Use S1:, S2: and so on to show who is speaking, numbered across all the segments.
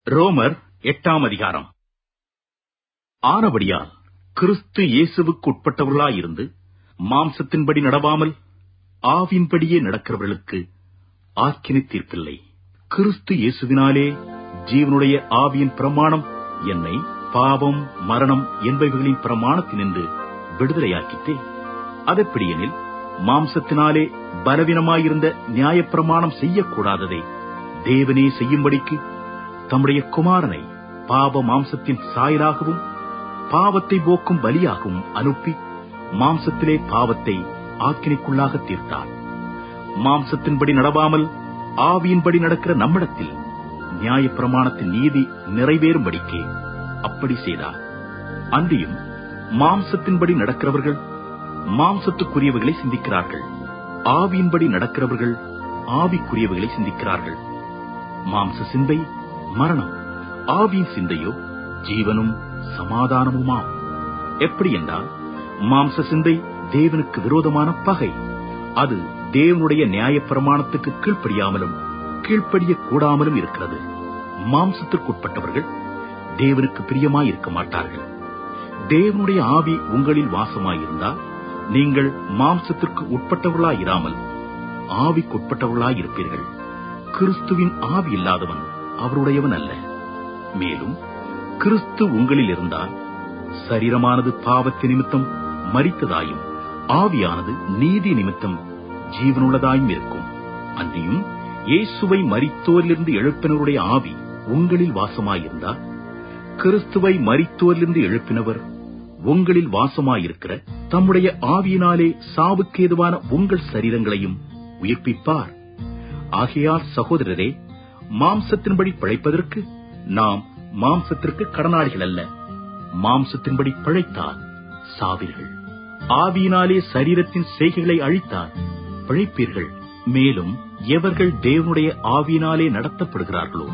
S1: ரோமர் எட்டாம் அதிகாரம் ஆனபடியால் கிறிஸ்து இயேசுவுக்கு உட்பட்டவர்களாயிருந்து மாம்சத்தின்படி நடவாமல் ஆவின்படியே நடக்கிறவர்களுக்கு ஆக்கினை தீர்ப்பில்லை கிறிஸ்து இயேசுவினாலே ஜீவனுடைய ஆவியின் பிரமாணம் என்னை பாவம் மரணம் என்பவைகளின் பிரமாணத்தினின்று விடுதலையாக்கித்தே அதெப்படியெனில் மாம்சத்தினாலே பலவீனமாயிருந்த நியாயப்பிரமாணம் செய்யக்கூடாததை தேவனே செய்யும்படிக்கு தம்முடைய குமாரனை பாவ மாம்சத்தின் சாயலாகவும் பாவத்தை போக்கும் பலியாகவும் அனுப்பி மாம்சத்திலே பாவத்தை ஆக்கினைக்குள்ளாக தீர்த்தார் மாம்சத்தின்படி நடவாமல் ஆவியின்படி நடக்கிற நம்மிடத்தில் நியாயப்பிரமாணத்தின் நீதி நிறைவேறும்படிக்கே அப்படி செய்தார் அன்றியும் மாம்சத்தின்படி நடக்கிறவர்கள் மாம்சத்துக்குரியவைகளை சிந்திக்கிறார்கள் ஆவியின்படி நடக்கிறவர்கள் ஆவிக்குரியவைகளை சிந்திக்கிறார்கள் மாம்ச சிந்தை மரணம் ஆவியின் சிந்தையோ ஜீவனும் சமாதானமுமாம் எப்படி என்றால் மாம்ச சிந்தை தேவனுக்கு விரோதமான பகை அது தேவனுடைய நியாய பிரமாணத்துக்கு கீழ்ப்படியாமலும் கீழ்ப்படிய கூடாமலும் இருக்கிறது மாம்சத்திற்குட்பட்டவர்கள் தேவனுக்கு பிரியமாய் இருக்க மாட்டார்கள் தேவனுடைய ஆவி உங்களில் வாசமாயிருந்தால் நீங்கள் மாம்சத்திற்கு உட்பட்டவர்களாயிராமல் ஆவிக்குட்பட்டவர்களாயிருப்பீர்கள் கிறிஸ்துவின் ஆவி இல்லாதவன் அவருடையவன் அல்ல மேலும் கிறிஸ்து உங்களில் இருந்தால் சரீரமானது பாவத்து நிமித்தம் மறித்ததாயும் ஆவியானது நீதி நிமித்தம் ஜீவனுள்ளதாயும் இருக்கும் அன்றியும் இயேசுவை மரித்தோரிலிருந்து எழுப்பினருடைய ஆவி உங்களில் வாசமாயிருந்தால் கிறிஸ்துவை மரித்தோரிலிருந்து எழுப்பினவர் உங்களில் வாசமாயிருக்கிற தம்முடைய ஆவியினாலே சாவுக்கேதுவான உங்கள் சரீரங்களையும் உயிர்ப்பிப்பார் ஆகையால் சகோதரரே மாம்சத்தின்படி பிழைப்பதற்கு நாம் மாம்சத்திற்கு கடனாளிகள் அல்ல மாம்சத்தின்படி பிழைத்தால் சாவீர்கள் ஆவியினாலே சரீரத்தின் செய்கைகளை அழித்தால் பிழைப்பீர்கள் மேலும் எவர்கள் தேவனுடைய ஆவியினாலே நடத்தப்படுகிறார்களோ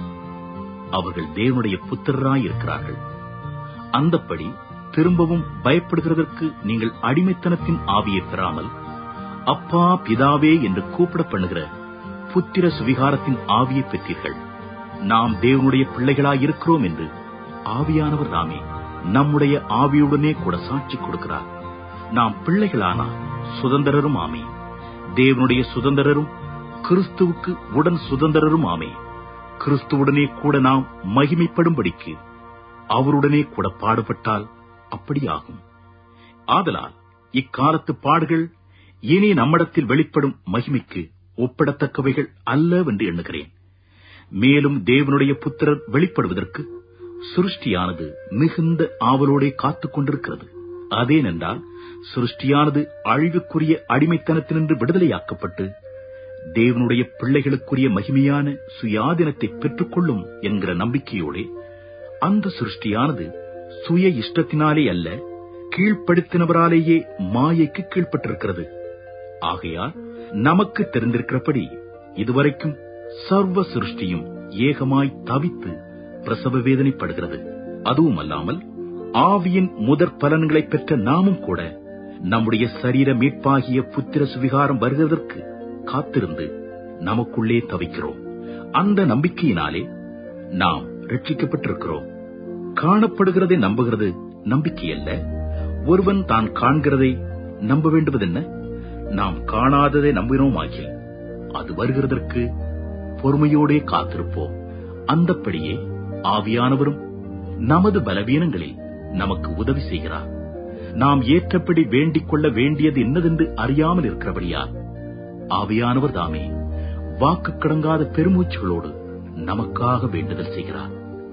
S1: அவர்கள் தேவனுடைய புத்திரராய் இருக்கிறார்கள் அந்தப்படி திரும்பவும் பயப்படுகிறதற்கு நீங்கள் அடிமைத்தனத்தின் ஆவியை பெறாமல் அப்பா பிதாவே என்று கூப்பிட பண்ணுகிற புத்திர சுவிகாரத்தின் ஆவியை பெற்றீர்கள் நாம் தேவனுடைய பிள்ளைகளாய் இருக்கிறோம் என்று ஆவியானவர் தாமே நம்முடைய ஆவியுடனே கூட சாட்சி கொடுக்கிறார் நாம் பிள்ளைகளானா சுதந்திரரும் ஆமே தேவனுடைய சுதந்திரரும் கிறிஸ்துவுக்கு உடன் சுதந்திரரும் ஆமே கிறிஸ்துவுடனே கூட நாம் மகிமைப்படும்படிக்கு அவருடனே கூட பாடுபட்டால் அப்படியாகும் ஆதலால் இக்காலத்து பாடுகள் இனி நம்மிடத்தில் வெளிப்படும் மகிமைக்கு ஒப்பிடத்தக்கவைகள் அல்லவென்று எண்ணுகிறேன் மேலும் தேவனுடைய புத்திரர் வெளிப்படுவதற்கு சிருஷ்டியானது மிகுந்த ஆவலோடே காத்துக் கொண்டிருக்கிறது அதேனென்றால் சிருஷ்டியானது அழிவுக்குரிய அடிமைத்தனத்தினின்று விடுதலையாக்கப்பட்டு தேவனுடைய பிள்ளைகளுக்குரிய மகிமையான சுயாதீனத்தை பெற்றுக்கொள்ளும் என்கிற நம்பிக்கையோடே அந்த சிருஷ்டியானது சுய இஷ்டத்தினாலே அல்ல கீழ்ப்படுத்தினவராலேயே மாயைக்கு கீழ்ப்பட்டிருக்கிறது ஆகையால் நமக்கு தெரிந்திருக்கிறபடி இதுவரைக்கும் சர்வ சிருஷ்டியும் ஏகமாய் தவித்து பிரசவ வேதனைப்படுகிறது அதுவும் அல்லாமல் ஆவியின் முதற் பலன்களை பெற்ற நாமும் கூட நம்முடைய சரீர மீட்பாகிய புத்திர சுவிகாரம் வருகிறதற்கு காத்திருந்து நமக்குள்ளே தவிக்கிறோம் அந்த நம்பிக்கையினாலே நாம் ரட்சிக்கப்பட்டிருக்கிறோம் காணப்படுகிறதை நம்புகிறது நம்பிக்கை அல்ல ஒருவன் தான் காண்கிறதை நம்ப வேண்டுவதென்ன நாம் காணாததை நம்பினோமாகில் அது வருகிறதற்கு பொறுமையோடே காத்திருப்போம் அந்தப்படியே ஆவியானவரும் நமது பலவீனங்களில் நமக்கு உதவி செய்கிறார் நாம் ஏற்றபடி வேண்டிக் கொள்ள வேண்டியது என்னதென்று அறியாமல் இருக்கிறபடியால் ஆவியானவர் தாமே வாக்கு கடங்காத பெருமூச்சுகளோடு நமக்காக வேண்டுதல் செய்கிறார்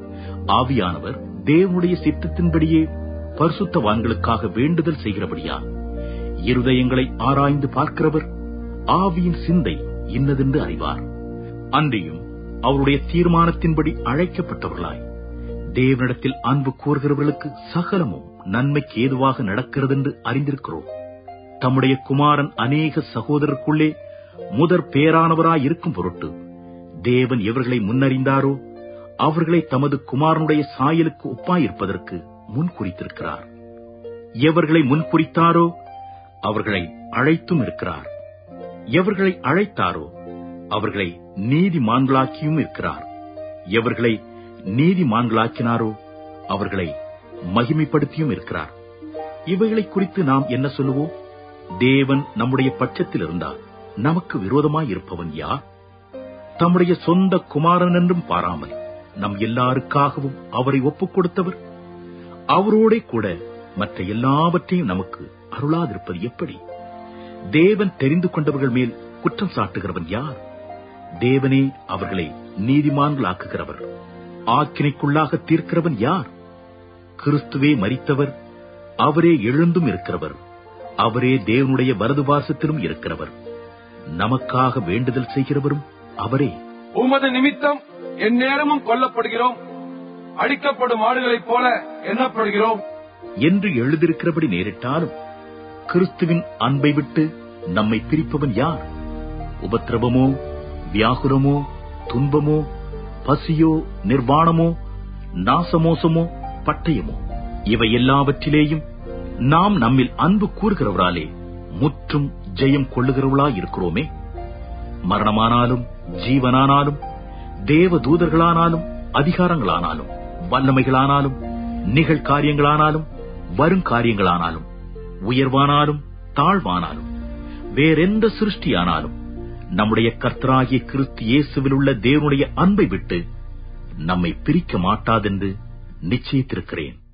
S1: ஆவியானவர் தேவனுடைய சித்தத்தின்படியே பரிசுத்தவான்களுக்காக வேண்டுதல் செய்கிறபடியா இருதயங்களை ஆராய்ந்து பார்க்கிறவர் ஆவியின் சிந்தை இன்னதென்று அறிவார் அன்றியும் அவருடைய தீர்மானத்தின்படி அழைக்கப்பட்டவர்களாய் தேவனிடத்தில் அன்பு கூறுகிறவர்களுக்கு சகலமும் நன்மைக்கு ஏதுவாக நடக்கிறதென்று அறிந்திருக்கிறோம் தம்முடைய குமாரன் அநேக சகோதரருக்குள்ளே முதற் பேரானவராய் இருக்கும் பொருட்டு தேவன் எவர்களை முன்னறிந்தாரோ அவர்களை தமது குமாரனுடைய சாயலுக்கு ஒப்பாயிருப்பதற்கு முன்குறித்திருக்கிறார் எவர்களை முன்குறித்தாரோ அவர்களை அழைத்தும் இருக்கிறார் எவர்களை அழைத்தாரோ அவர்களை நீதிமான்களாக்கியும் இருக்கிறார் எவர்களை நீதிமான்களாக்கினாரோ அவர்களை மகிமைப்படுத்தியும் இருக்கிறார் இவைகளை குறித்து நாம் என்ன சொல்லுவோம் தேவன் நம்முடைய பட்சத்தில் இருந்தால் நமக்கு விரோதமாய் இருப்பவன் யார் தம்முடைய சொந்த குமாரன் என்றும் பாராமல் நம் எல்லாருக்காகவும் அவரை ஒப்புக் கொடுத்தவர் அவரோடே கூட மற்ற எல்லாவற்றையும் நமக்கு அருளாதிருப்பது எப்படி தேவன் தெரிந்து கொண்டவர்கள் மேல் குற்றம் சாட்டுகிறவன் யார் தேவனே அவர்களை நீதிமான்களாக்குகிறவர் ஆக்கினைக்குள்ளாக தீர்க்கிறவன் யார் கிறிஸ்துவே மரித்தவர் அவரே எழுந்தும் இருக்கிறவர் அவரே தேவனுடைய வலது வாசத்திலும் இருக்கிறவர் நமக்காக வேண்டுதல் செய்கிறவரும் அவரே
S2: உமது நிமித்தம் எந்நேரமும் கொல்லப்படுகிறோம் அடிக்கப்படும் ஆடுகளைப் போல எண்ணப்படுகிறோம்
S1: என்று எழுதியிருக்கிறபடி நேரிட்டாலும் கிறிஸ்துவின் அன்பை விட்டு நம்மை பிரிப்பவன் யார் உபத்திரவமோ வியாகுலமோ துன்பமோ பசியோ நிர்வாணமோ நாசமோசமோ பட்டயமோ இவை எல்லாவற்றிலேயும் நாம் நம்மில் அன்பு கூறுகிறவராலே முற்றும் ஜெயம் கொள்ளுகிறவர்களாய் இருக்கிறோமே மரணமானாலும் ஜீவனானாலும் தேவ தூதர்களானாலும் அதிகாரங்களானாலும் வல்லமைகளானாலும் நிகழ்காரியங்களானாலும் வருங்காரியங்களானாலும் உயர்வானாலும் தாழ்வானாலும் வேறெந்த சிருஷ்டியானாலும் நம்முடைய கர்த்தராகிய கிறிஸ்து இயேசுவில் உள்ள தேவனுடைய அன்பை விட்டு நம்மை பிரிக்க மாட்டாதென்று நிச்சயித்திருக்கிறேன்